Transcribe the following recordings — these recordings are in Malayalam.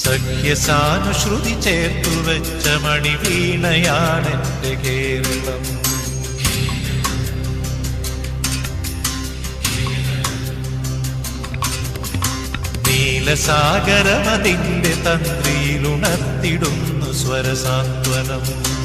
സഖ്യസാനുശ്രുതി ചേർത്തു വെച്ച മണിവീണയാണെന്റെ കേരളം നീലസാഗരമതിന്റെ തന്ത്രിയിലുണർത്തിടുന്നു സ്വരസാന്ത്വനം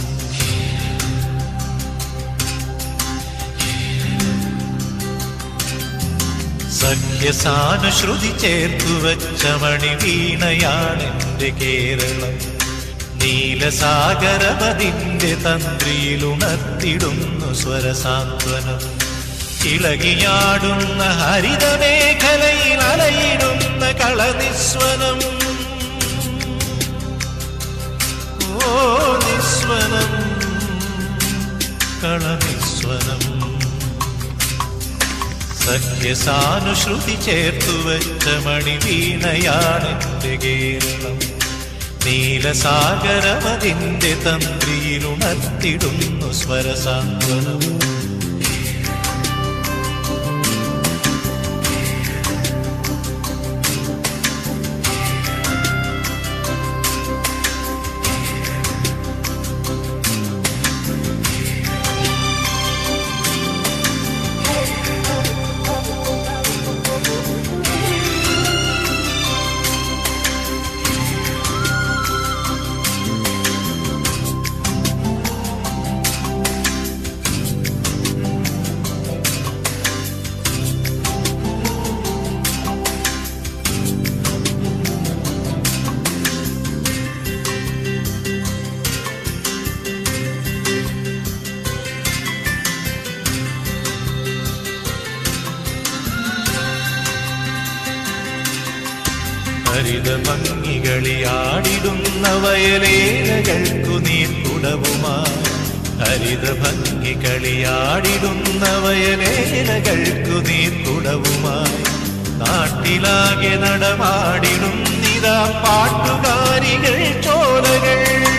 സഖ്യസാനുശ്രുതി ചേർത്തു വെച്ച മണിവീണയാണെന്റെ കേരളം നീലസാഗരമതിന്റെ തന്ത്രിയിലുണർത്തിടുന്നു സ്വരസാന്ത്വനം ഇളകിയാടുന്ന ഹരിതമേഖലയിൽ അലയിടുന്ന കളനിസ്വനം ഓ നിസ്വനം കളനിസ്വനം സഖ്യസാനുശ്രുതി ചേർത്തു വെച്ച മണിവീണയാണെന്റെ കേരളം നീലസാഗരമതിന്റെ തന്ത്രിയിലുണർത്തിടുന്നു സ്വരസാന്ത്വനം ഹരിത ഭംഗികളിയാടിടുന്ന വയലേലകൾക്കു നീർക്കുടവുമായി ഹരിത ഭംഗികളിയാടിടുന്ന വയലേലകൾക്കു നീർക്കുടവുമായി നാട്ടിലാകെ നടമാടിടും നിതാ പാട്ടുകാരികൾ ചോലകൾ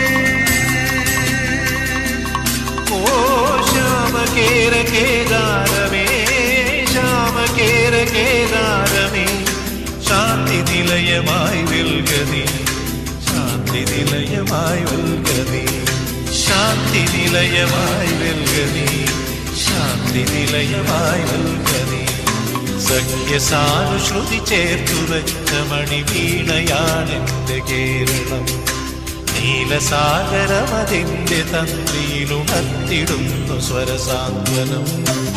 ഓ ശ്യാമകേര കേദാരമേ ശ്യാമകേര കേദാരമേ ശാന്തി നിലയമായി വിൽഗതി ശാന്തി നിലയമായി വിൽഗതി ശാന്തി നിലയമായി വിൽഗതി ശാന്തി നിലയമായി വിൽഗതി സഖ്യസാനുശ്രുതി ചേർത്തു വെച്ച മണിവീണയാണെന്റെ കേരളം നീലസാഗരമതിന്റെ തന്ത്രിയിലുണർത്തിടുന്നു സ്വരസാന്ത്വനം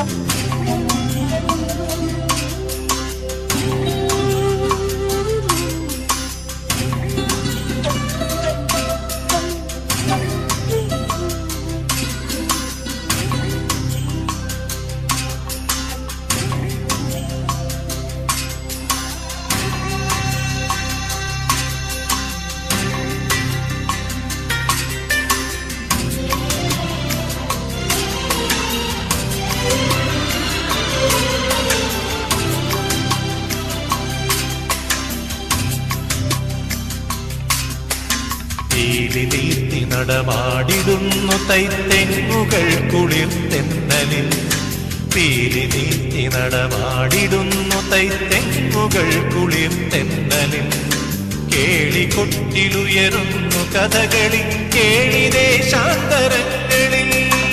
തീലി തീർത്തി നടമാടിടുന്നു തൈത്തെങ്ങുകൾ കുളിർ തെന്നലിൽ പീലി തീർത്തി നടമാടിടുന്നു തൈത്തെങ്ങുകൾ കുളിർ തെന്നലിൽ കേളി കൊട്ടിലുയരുന്നു കഥകളി കേളി ദേശാന്തരങ്ങളിൽ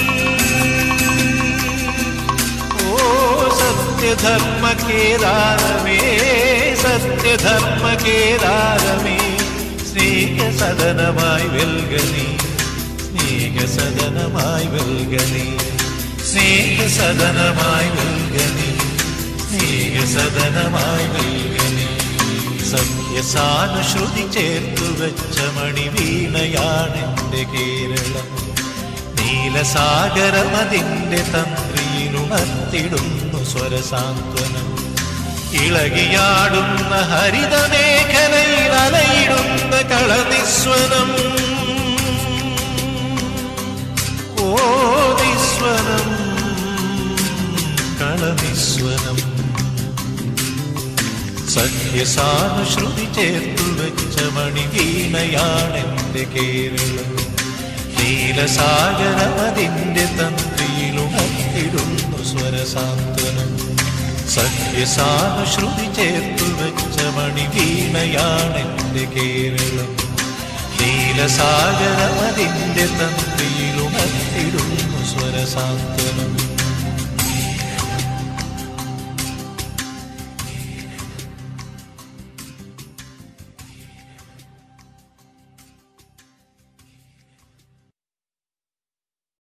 ഓ സത്യധർമ്മ കേദാരമേ സത്യധർമ്മ കേദാരമേ സ്നേഹസദനമായി വെൽഗനി സ്നേഹസദനമായി വെൽഗനി സ്നേഹസദനമായി വെൽഗനി സ്നേഹസദനമായി വെൽഗനി സത്യസാനുശ്രുതി ചേർത്തു വെച്ച മണിവീണയാണെന്റെ കേരളം നീലസാഗരമതിന്റെ തന്ത്രിയിലുണർത്തിടുന്നു സ്വരസാന്ത്വനം ഇളകിയാടുന്ന ഹരിതമേഖലയിൽ അലയിടുന്ന കളനിസ്വനം ഓ നിസ്വനം കളനിസ്വനം സഖ്യസാനുശ്രുതി ചേർത്തു വെച്ച മണിവീണയാണെന്റെ കേരളം നീലസാഗരമതിന്റെ തന്ത്രിയിലുണർത്തിടുന്നു സ്വരസാന്ത്വനം സഖ്യസാനുശ്രുതി ചേർത്തു വെച്ച മണിവീണയാണെന്റെ കേരളം നീലസാഗരമതിന്റെ തന്ത്രിയിലുണർത്തിടുന്നു സ്വരസാന്ത്വനം